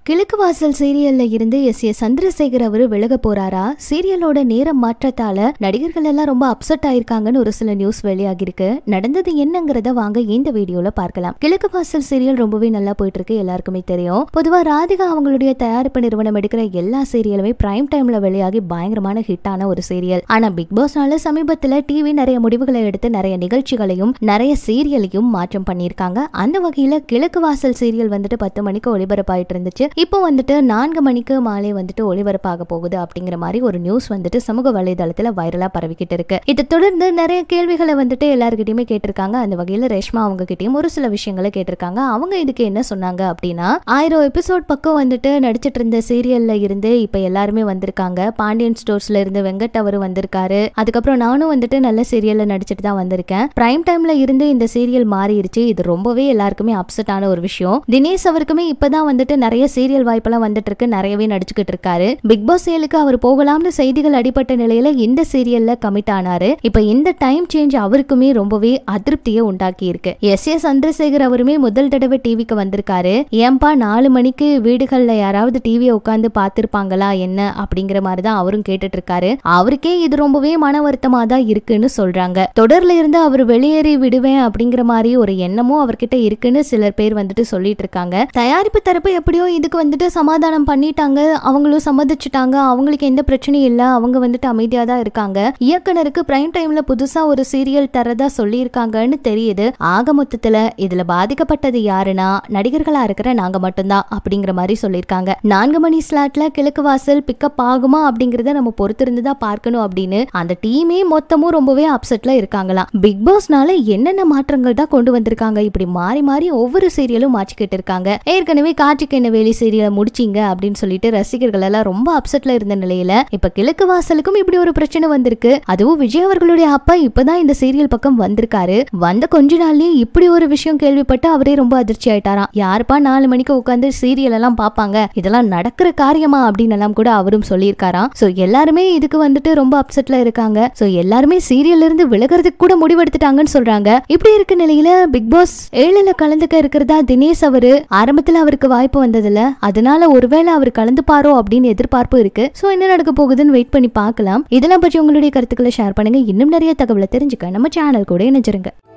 கிழக்கு வாசல் சீரியல்ல இருந்து எஸ் ஏ சந்திரசேகர் அவரு விலக போறாரா சீரியலோட நேரம் மாற்றத்தால நடிகர்கள் எல்லாம் ரொம்ப அப்செட் ஆயிருக்காங்கன்னு ஒரு சில நியூஸ் வெளியாகிருக்கு நடந்தது என்னங்கறத வாங்க இந்த வீடியோல பார்க்கலாம் கிழக்கு வாசல் சீரியல் ரொம்பவே நல்லா போயிட்டு இருக்கு எல்லாருக்குமே தெரியும் பொதுவா ராதிகா அவங்களுடைய தயாரிப்பு நிறுவனம் எடுக்கிற எல்லா சீரியலுமே பிரைம் டைம்ல வெளியாகி பயங்கரமான ஹிட்டான ஒரு சீரியல் ஆனா பிக் பாஸ்னால சமீபத்துல டிவி நிறைய முடிவுகளை எடுத்து நிறைய நிகழ்ச்சிகளையும் நிறைய சீரியலையும் மாற்றம் பண்ணியிருக்காங்க அந்த வகையில கிழக்கு வாசல் சீரியல் வந்துட்டு பத்து மணிக்கு ஒளிபரப்பாயிட்டு இருந்துச்சு இப்போ வந்துட்டு நான்கு மணிக்கு மாலை வந்துட்டு ஒளிபரப்பாக போகுது அப்படிங்கிற மாதிரி ஒரு நியூஸ் வந்துட்டு சமூக வலைதளத்துல வைரலா பரவிக்கிட்டு இருக்கு இதை தொடர்ந்து நிறைய கேள்விகளை வந்துட்டு எல்லாருக்கிட்டையுமே கேட்டிருக்காங்க அந்த வகையில ரேஷ்மா அவங்க கிட்டயும் ஒரு சில விஷயங்களை கேட்டிருக்காங்க அவங்க இதுக்கு என்ன சொன்னாங்க அப்படின்னா ஆயிரம் எபிசோட் பக்கம் வந்துட்டு நடிச்சிட்டு இருந்த சீரியல்ல இருந்து இப்ப எல்லாருமே வந்திருக்காங்க பாண்டியன் ஸ்டோர்ஸ்ல இருந்து வெங்கட் அவரு வந்திருக்காரு அதுக்கப்புறம் நானும் வந்துட்டு நல்ல சீரியல்ல நடிச்சிட்டு தான் வந்திருக்கேன் பிரைம் டைம்ல இருந்து இந்த சீரியல் மாறிடுச்சு இது ரொம்பவே எல்லாருக்குமே அப்செட்டான ஒரு விஷயம் தினேஷ் அவருக்குமே இப்பதான் வந்துட்டு நிறைய சீரியல் வாய்ப்பெல்லாம் வந்துட்டு இருக்கு நிறையவே நடிச்சுக்கிட்டு இருக்காரு பிக் பாஸ் செயலுக்கு அவர் போகலாம்னு செய்திகள் அடிபட்ட நிலையில இந்த சீரியல்ல கமிட் ஆனாரு இப்ப இந்த டைம் சேஞ்ச் அவருக்குமே ரொம்பவே அதிருப்தியை உண்டாக்கி இருக்கு எஸ் ஏ சந்திரசேகர் அவருமே முதல் தடவை டிவிக்கு வந்திருக்காரு ஏன்பா நாலு மணிக்கு வீடுகள்ல யாராவது டிவியை உட்காந்து பார்த்திருப்பாங்களா என்ன அப்படிங்கிற மாதிரி தான் அவரும் கேட்டுட்டு இருக்காரு அவருக்கே இது ரொம்பவே மன வருத்தமா தான் இருக்குன்னு சொல்றாங்க தொடர்ல இருந்து அவர் வெளியேறி விடுவேன் அப்படிங்கிற மாதிரி ஒரு எண்ணமும் அவர்கிட்ட இருக்குன்னு சிலர் பேர் வந்துட்டு சொல்லிட்டு இருக்காங்க தயாரிப்பு தரப்பு எப்படியோ இதுக்கு வந்துட்டு சமாதானம் பண்ணிட்டாங்க அவங்களும் சம்மதிச்சுட்டாங்க அவங்களுக்கு எந்த பிரச்சனையும் இல்லை அவங்க வந்துட்டு அமைதியா தான் இருக்காங்க இயக்குனருக்கு பிரைம் டைம்ல புதுசா ஒரு சீரியல் தரதா சொல்லியிருக்காங்கன்னு தெரியுது ஆக மொத்தத்துல இதுல பாதிக்கப்பட்டது யாருன்னா நடிகர்களா இருக்கிற நாங்க மட்டும்தான் அப்படிங்கிற மாதிரி சொல்லியிருக்காங்க நான்கு மணி ஸ்லாட்ல கிழக்கு வாசல் பிக்கப் ஆகுமா அப்படிங்கறத நம்ம பொறுத்திருந்து தான் பார்க்கணும் அப்படின்னு அந்த டீமே மொத்தமும் ரொம்பவே அப்செட்ல இருக்காங்களாம் பிக் பாஸ்னால என்னென்ன மாற்றங்கள் தான் கொண்டு வந்திருக்காங்க இப்படி மாறி மாறி ஒவ்வொரு சீரியலும் மாற்றிக்கிட்டு இருக்காங்க ஏற்கனவே காற்றுக்கு என்ன வேலி சீரியலை முடிச்சிங்க அப்படின்னு சொல்லிட்டு ரசிகர்கள் எல்லாம் ரொம்ப அப்செட்ல இருந்த நிலையில இப்ப கிழக்கு வாசலுக்கும் இப்படி ஒரு பிரச்சனை வந்திருக்கு அதுவும் விஜய் அவர்களுடைய அப்பா இப்பதான் இந்த சீரியல் பக்கம் வந்திருக்காரு வந்த கொஞ்ச நாள்லயே இப்படி ஒரு விஷயம் கேள்விப்பட்டு அவரே ரொம்ப அதிர்ச்சி ஆயிட்டாராம் யாருப்பா நாலு மணிக்கு உட்காந்து சீரியல் எல்லாம் பாப்பாங்க இதெல்லாம் நடக்கிற காரியமா அப்படின்னு எல்லாம் கூட அவரும் சொல்லியிருக்காராம் சோ எல்லாருமே இதுக்கு வந்துட்டு ரொம்ப அப்செட்ல இருக்காங்க சோ எல்லாருமே சீரியல்ல இருந்து விலகிறதுக்கு கூட முடிவெடுத்துட்டாங்கன்னு சொல்றாங்க இப்படி இருக்க நிலையில பிக் பாஸ் ஏழுல கலந்துக்க இருக்கிறதா தினேஷ் அவரு ஆரம்பத்துல அவருக்கு வாய்ப்பு வந்ததுல அதனால ஒருவேளை அவர் கலந்துப்பாரோ அப்படின்னு எதிர்பார்ப்பு இருக்கு சோ என்ன நடக்க போகுதுன்னு வெயிட் பண்ணி பார்க்கலாம் இதெல்லாம் பற்றி உங்களுடைய கருத்துக்களை ஷேர் பண்ணுங்க இன்னும் நிறைய தகவலை தெரிஞ்சுக்க நம்ம சேனல் கூட இணைஞ்சிருங்க